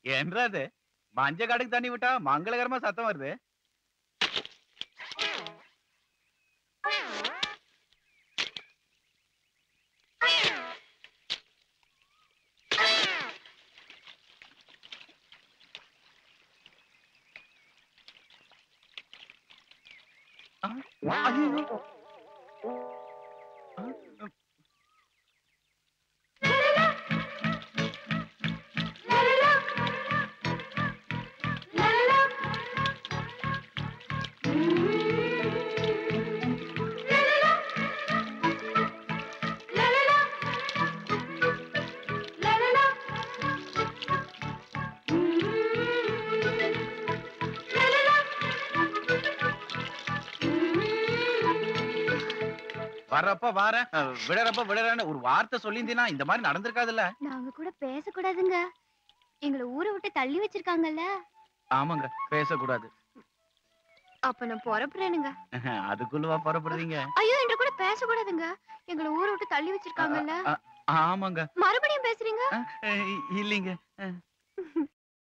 ஏன்றா அது மஞ்ச காடுக்கு தண்ணி விட்டா மங்களகரமா சத்தம் வருது ஆ, ஐயோ. ஆ, வர்றப்ப வாரேன் அஹ், விடறப்ப விடறேன்னு ஒரு வார்த்தை சொல்லியிருந்தீனா இந்த மாதிரி நடந்திருக்காதுல்ல நாங்க கூட பேசக்கூடாதுங்க எங்களை ஊரை விட்டு தள்ளி வச்சிருக்காங்கல்ல ஆமாங்க பேசக்கூடாது அப்ப நான் புறப்புறேனுங்க அதுக்குள்ளவா புறப்படுறீங்க ஐயோ என்ற கூட பேசக்கூடாதுங்க எங்களை ஊரை விட்டு தள்ளி வச்சிருக்காங்கல்ல ஆமாங்க மறுபடியும் பேசுறீங்க அஹ், இல்லைங்க